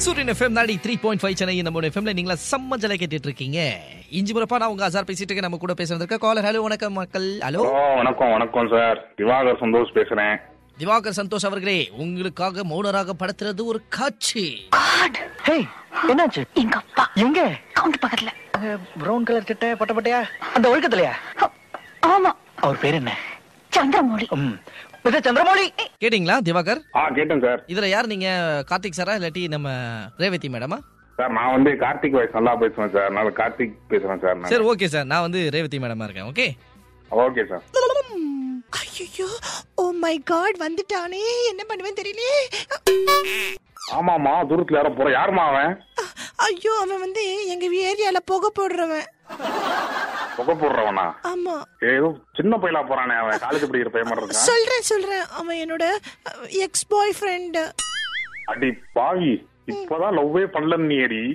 சூரியன் எஃப்எம் நாடி three point five Chennai நம்ம எஃப்எம்ல நீங்களா செம்ம ஜலை கேட்டுட்டு இருக்கீங்க இஞ்சி முறப்பா நான் உங்க அசார் பேசிட்டு இருக்கேன் நம்ம கூட பேசுறதுக்கு காலர் ஹலோ வணக்கம் மக்கள் ஹலோ ஓ வணக்கம் வணக்கம் சார் திவாகர் சந்தோஷ் பேசுறேன் திவாகர் சந்தோஷ் அவர்களே உங்களுக்காக மௌனராக படுத்துறது ஒரு காட்சி ஹேய் என்னாச்சு எங்க அப்பா எங்க கவுண்ட் பக்கத்துல பிரவுன் கலர் சட்டை பட்ட பட்டையா அந்த ஒழுக்கத்திலயா ஆமா அவர் பேர் என்ன சந்திரமௌழி ம் மிஸ்டர் சந்திரமௌலி கேட்டிங்களா திவாகர் ஆ கேட்டேன் சார் இதுல யார் நீங்க கார்த்திக் சாரா இல்லாட்டி நம்ம ரேவதி மேடமா சார் நான் வந்து கார்த்திக் வாய்ஸ் நல்லா பேசுவேன் சார் நான் கார்த்திக் பேசுறேன் சார் நான் சரி ஓகே சார் நான் வந்து ரேவதி மேடமா இருக்கேன் ஓகே ஓகே சார் ஐயோ ஓ மை காட் வந்துட்டானே என்ன பண்ணுவேன் தெரியலையே ஆமாமா தூரத்துல யாரோ போற யாருமா அவன் ஐயோ அவன் வந்து எங்க ஏரியால புகை போடுறவன் புகை போடுறவனா ஆமா ஏதோ சின்ன பையலா போறானே அவன் காலேஜ் படிக்கிற பையன் மாதிரி இருக்கான் சொல்றேன் சொல்றேன் அவன் என்னோட எக்ஸ் பாய் ஃப்ரெண்ட் அடி பாவி இப்பதான் லவ்வே பண்ணலன்னு நீ அடி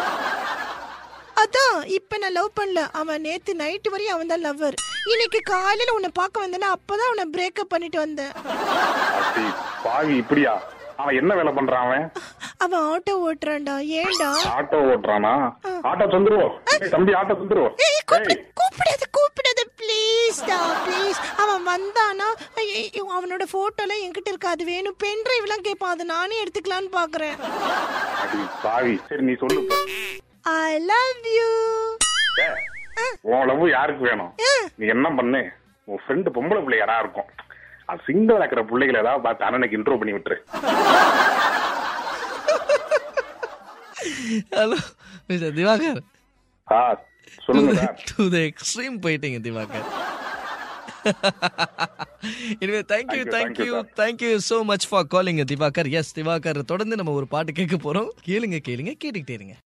அதான் இப்ப நான் லவ் பண்ணல அவன் நேத்து நைட் வரையும் அவன் தான் லவ்வர் இன்னைக்கு காலையில உன்னை பார்க்க வந்தேன்னா அப்பதான் அவனை பிரேக்கப் பண்ணிட்டு வந்தேன் அடி பாவி இப்படியா அவன் என்ன வேலை பண்றான் அவன் அவன் ஆட்டோ ஓட்டுறான்டா ஏன்டா ஆட்டோ ஓட்டுறானா ஆட்டோ தந்துருவோம் ஏய், தம்பி ஆட்டோ தந்துருவோம் ஏய் கூப்பிடு கூப்பிடாத கூப்பிடாத ப்ளீஸ் டா ப்ளீஸ் அவன் வந்தானா ஐயோ, அவனோட போட்டோலாம் என்கிட்ட இருக்கு அது வேணும் பென் டிரைவ்லாம் கேட்பான் அதை நானே எடுத்துக்கலான்னு பாக்குறேன் அடி பாவி சரி நீ சொல்லு இப்ப. ஐ லவ் யூ ஏய், உன் லவ் யாருக்கு வேணும் நீ என்ன பண்ணு உன் ஃப்ரெண்டு பொம்பளை பிள்ளை யாரா இருக்கும் அது சிங்கிள் இருக்கிற பிள்ளைகளை ஏதாவது பார்த்து அண்ணனுக்கு இன்ட்ரோ பண்ணி விட்டுரு ஹலோ மிஸ்டர் திவாகர் ஆ சொல்லுங்க சார் டு த எக்ஸ்ட்ரீம் போயிட்டீங்க திவாகர் எனவே thank you Thank you, thank thank you you, sir. Thank you so much for calling Diwakar yes Diwakar தொடர்ந்து நம்ம ஒரு பாட்டு கேட்க போறோம் கேளுங்க கேளுங்க கேட்டுக்கிட்டே இருங்க